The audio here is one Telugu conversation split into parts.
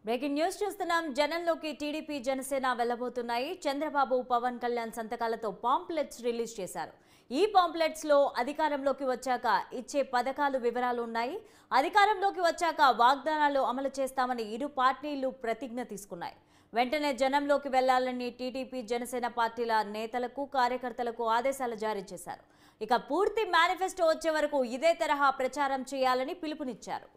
బ్రేకింగ్ న్యూస్ చూస్తున్నాం జనంలోకి టీడీపీ జనసేన వెళ్లబోతున్నాయి చంద్రబాబు పవన్ కళ్యాణ్ సంతకాలతో పాంప్లెట్స్ రిలీజ్ చేశారు ఈ పాంప్లెట్స్ లో అధికారంలోకి వచ్చాక ఇచ్చే పథకాలు వివరాలు ఉన్నాయి అధికారంలోకి వచ్చాక వాగ్దానాలు అమలు చేస్తామని ఇరు పార్టీలు ప్రతిజ్ఞ తీసుకున్నాయి వెంటనే జనంలోకి వెళ్లాలని టీడీపీ జనసేన పార్టీల నేతలకు కార్యకర్తలకు ఆదేశాలు జారీ చేశారు ఇక పూర్తి మేనిఫెస్టో వచ్చే వరకు ఇదే తరహా ప్రచారం చేయాలని పిలుపునిచ్చారు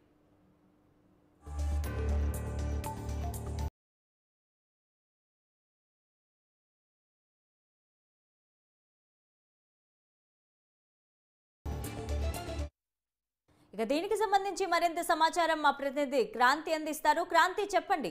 ఇక దీనికి సంబంధించి మరింత సమాచారం మా ప్రతినిధి క్రాంతి అందిస్తారు క్రాంతి చెప్పండి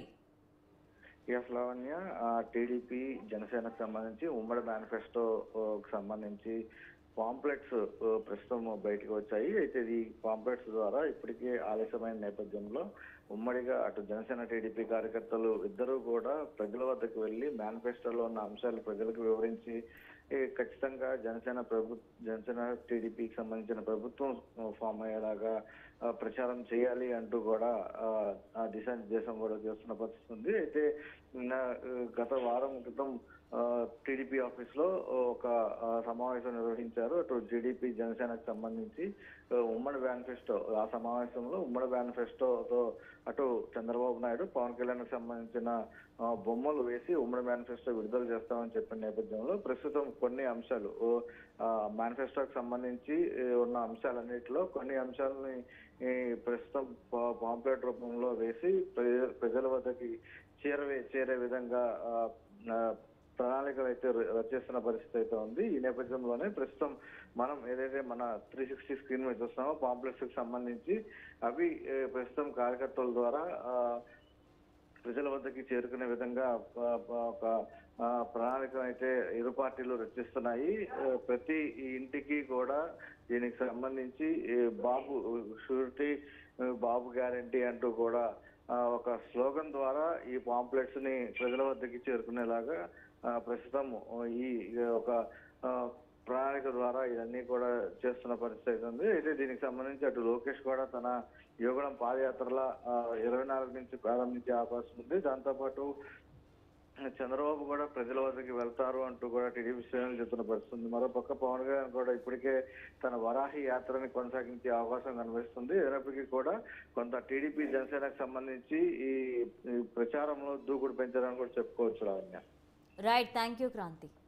ఎస్ లావణ్య టీడీపీ జనసేనకు సంబంధించి ఉమ్మడి మేనిఫెస్టోకి సంబంధించి పాంప్లెట్స్ ప్రస్తుతం బయటకు వచ్చాయి అయితే ఈ పాంప్లెట్స్ ద్వారా ఇప్పటికే ఆలస్యమైన నేపథ్యంలో ఉమ్మడిగా అటు జనసేన టీడీపీ కార్యకర్తలు ఇద్దరూ కూడా ప్రజల వద్దకు వెళ్లి మేనిఫెస్టోలో ఉన్న అంశాలు ప్రజలకు వివరించి ఏ, ఖచ్చితంగా జనసేన ప్రభు జనసేన టీడీపీకి సంబంధించిన ప్రభుత్వం ఫామ్ అయ్యేలాగా ఆ, ప్రచారం చేయాలి అంటూ కూడా ఆ, ఆ దిశానిర్దేశం కూడా చేస్తున్న పరిస్థితి ఉంది అయితే నిన్న, ఆ, గత వారం క్రితం టీడీపీ ఆఫీస్ లో ఒక ఆ, సమావేశం నిర్వహించారు అటు టీడీపీ జనసేనకు సంబంధించి ఆ, ఉమ్మడి మేనిఫెస్టో ఆ సమావేశంలో ఉమ్మడి మేనిఫెస్టోతో అటు చంద్రబాబు నాయుడు పవన్ కళ్యాణ్ సంబంధించిన ఆ, బొమ్మలు వేసి ఉమ్మడి మేనిఫెస్టో విడుదల చేస్తామని చెప్పిన నేపథ్యంలో ప్రస్తుతం కొన్ని అంశాలు ఓ, ఆ, మేనిఫెస్టోకి సంబంధించి ఏ, ఉన్న అంశాలన్నిటిలో కొన్ని అంశాలని ఈ, ప్రస్తుతం పా- పాంప్లెట్ రూపంలో వేసి ప్రజ- ప్రజల వద్దకి చేరవే చేరే విధంగా ఆ, ఆ, ప్రణాళికలు అయితే ర- రచిస్తున్న పరిస్థితి అయితే ఉంది ఈ నేపథ్యంలోనే ప్రస్తుతం మనం ఏదైతే మన త్రీ సిక్స్టీ స్క్రీన్ మీద చూస్తున్నామో పాంప్లెట్స్ కి సంబంధించి అవి ఏ, ప్రస్తుతం కార్యకర్తల ద్వారా ఆ, ప్రజల వద్దకి చేరుకునే విధంగా ప- ప- ఒక ఆ, ప్రణాళిక అయితే ఇరు పార్టీలు రచిస్తున్నాయి ఆ, ప్రతి ఇంటికి కూడా దీనికి సంబంధించి ఈ బాబు షూరిటీ బాబు గ్యారంటీ అంటూ కూడా ఆ, ఒక స్లోగన్ ద్వారా ఈ పాంప్లెట్స్ ని ప్రజల వద్దకి చేరుకునేలాగా ఆ, ప్రస్తుతం ఈ ఒక ఆ, ప్రణాళిక ద్వారా ఇవన్నీ కూడా చేస్తున్న పరిస్థితి అయితే ఉంది అయితే దీనికి సంబంధించి అటు లోకేష్ కూడా తన యోగడం పాదయాత్రల ఆ, ఇరవై నాలుగు నుంచి ప్రారంభించే అవకాశం ఉంది దాంతోపాటు చంద్రబాబు కూడా ప్రజల వద్దకి వెళ్తారు అంటూ కూడా టీడీపీ శ్రేణులు చెప్తున్న పరిస్థితి ఉంది మరోపక్క పవన్ కళ్యాణ్ కూడా ఇప్పటికే తన వరాహి యాత్రని కొనసాగించే అవకాశం కనిపిస్తుంది అయినప్పటికీ కూడా కొంత టీడీపీ జనసేనకు సంబంధించి ఈ ఈ ప్రచారంలో దూకుడు పెంచడానికి కూడా చెప్పుకోవచ్చు Lavanya right thank you Kranti